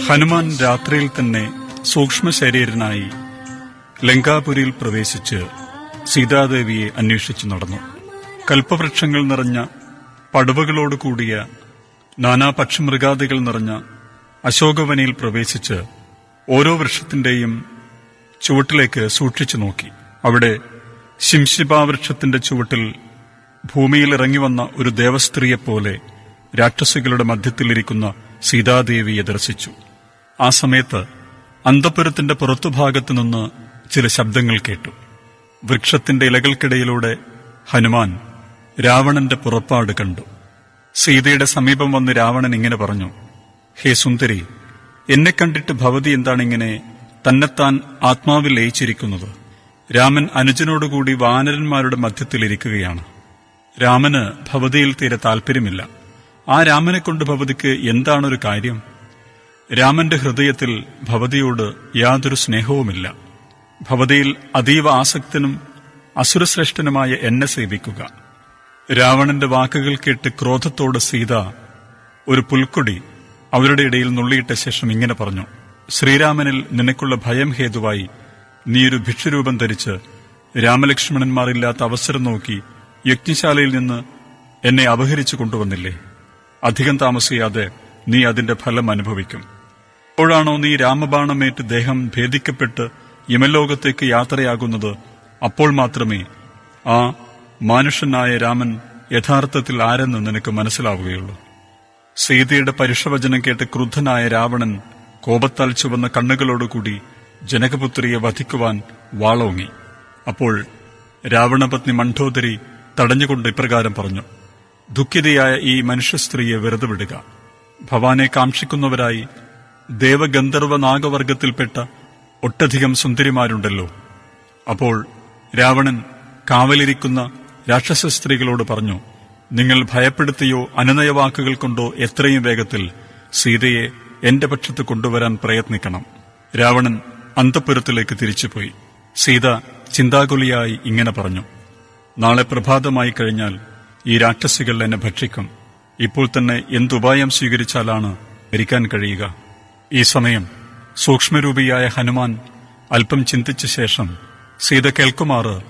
ഹനുമാൻ രാത്രിയിൽ തന്നെ സൂക്ഷ്മ ശരീരനായി ലങ്കാപുരിയിൽ പ്രവേശിച്ച് സീതാദേവിയെ അന്വേഷിച്ചു നടന്നു കൽപ്പവൃക്ഷങ്ങൾ നിറഞ്ഞ പടവുകളോട് കൂടിയ നാനാ പക്ഷിമൃഗാദികൾ നിറഞ്ഞ അശോകവനയിൽ പ്രവേശിച്ച് ഓരോ വൃക്ഷത്തിന്റെയും ചുവട്ടിലേക്ക് സൂക്ഷിച്ചു നോക്കി അവിടെ ശിംശിപാവൃക്ഷത്തിന്റെ ചുവട്ടിൽ ഭൂമിയിൽ ഇറങ്ങിവന്ന ഒരു ദേവസ്ത്രീയെപ്പോലെ രാക്ഷസികളുടെ മധ്യത്തിലിരിക്കുന്ന സീതാദേവിയെ ദർശിച്ചു ആ സമയത്ത് അന്തപുരത്തിന്റെ പുറത്തുഭാഗത്തു നിന്ന് ചില ശബ്ദങ്ങൾ കേട്ടു വൃക്ഷത്തിന്റെ ഇലകൾക്കിടയിലൂടെ ഹനുമാൻ രാവണന്റെ പുറപ്പാട് കണ്ടു സീതയുടെ സമീപം വന്ന് രാവണൻ ഇങ്ങനെ പറഞ്ഞു ഹേ സുന്ദരി എന്നെ കണ്ടിട്ട് ഭവതി എന്താണ് ഇങ്ങനെ തന്നെത്താൻ ആത്മാവിൽ ലയിച്ചിരിക്കുന്നത് രാമൻ അനുജനോടുകൂടി വാനരന്മാരുടെ മധ്യത്തിലിരിക്കുകയാണ് രാമന് ഭവതിയിൽ തീരെ താല്പര്യമില്ല ആ രാമനെ കൊണ്ട് ഭവതിക്ക് എന്താണൊരു കാര്യം രാമന്റെ ഹൃദയത്തിൽ ഭവതിയോട് യാതൊരു സ്നേഹവുമില്ല ഭവതിയിൽ അതീവ ആസക്തനും അസുരശ്രേഷ്ഠനുമായ എന്നെ സേവിക്കുക രാവണന്റെ വാക്കുകൾ കേട്ട് ക്രോധത്തോട് സീത ഒരു പുൽക്കൊടി അവരുടെ ഇടയിൽ നുള്ളിയിട്ട ശേഷം ഇങ്ങനെ പറഞ്ഞു ശ്രീരാമനിൽ നിനക്കുള്ള ഭയം ഹേതുവായി നീ ഒരു ഭിക്ഷുരൂപം ധരിച്ച് രാമലക്ഷ്മണന്മാരില്ലാത്ത അവസരം നോക്കി യജ്ഞശാലയിൽ നിന്ന് എന്നെ അപഹരിച്ചു കൊണ്ടുവന്നില്ലേ അധികം താമസിയാതെ നീ അതിന്റെ ഫലം അനുഭവിക്കും എപ്പോഴാണോ നീ രാമബാണമേറ്റ് ദേഹം ഭേദിക്കപ്പെട്ട് യമലോകത്തേക്ക് യാത്രയാകുന്നത് അപ്പോൾ മാത്രമേ ആ മാനുഷനായ രാമൻ യഥാർത്ഥത്തിൽ ആരെന്ന് നിനക്ക് മനസ്സിലാവുകയുള്ളൂ സീതയുടെ പരുഷവചനം കേട്ട് ക്രുദ്ധനായ രാവണൻ കോപത്താൽ ചുവന്ന കണ്ണുകളോടുകൂടി ജനകപുത്രിയെ വധിക്കുവാൻ വാളോങ്ങി അപ്പോൾ രാവണപത്നി മണ്ഡോദരി തടഞ്ഞുകൊണ്ട് ഇപ്രകാരം പറഞ്ഞു ദുഃഖിതയായ ഈ മനുഷ്യസ്ത്രീയെ വെറുതെ വിടുക ഭവാനെ കാക്ഷിക്കുന്നവരായി ദേവഗന്ധർവ നാഗവർഗത്തിൽപ്പെട്ട ഒട്ടധികം സുന്ദരിമാരുണ്ടല്ലോ അപ്പോൾ രാവണൻ കാവലിരിക്കുന്ന രാക്ഷസ സ്ത്രീകളോട് പറഞ്ഞു നിങ്ങൾ ഭയപ്പെടുത്തിയോ അനുനയവാക്കുകൾ കൊണ്ടോ എത്രയും വേഗത്തിൽ സീതയെ എന്റെ പക്ഷത്ത് കൊണ്ടുവരാൻ പ്രയത്നിക്കണം രാവണൻ അന്തപുരത്തിലേക്ക് തിരിച്ചുപോയി സീത ചിന്താകുലിയായി ഇങ്ങനെ പറഞ്ഞു നാളെ പ്രഭാതമായി കഴിഞ്ഞാൽ ഈ രാക്ഷസികൾ എന്നെ ഭക്ഷിക്കും ഇപ്പോൾ തന്നെ എന്തുപായം സ്വീകരിച്ചാലാണ് മരിക്കാൻ കഴിയുക ഈ സമയം സൂക്ഷ്മരൂപിയായ ഹനുമാൻ അല്പം ചിന്തിച്ച ശേഷം സീത കേൾക്കുമാറ്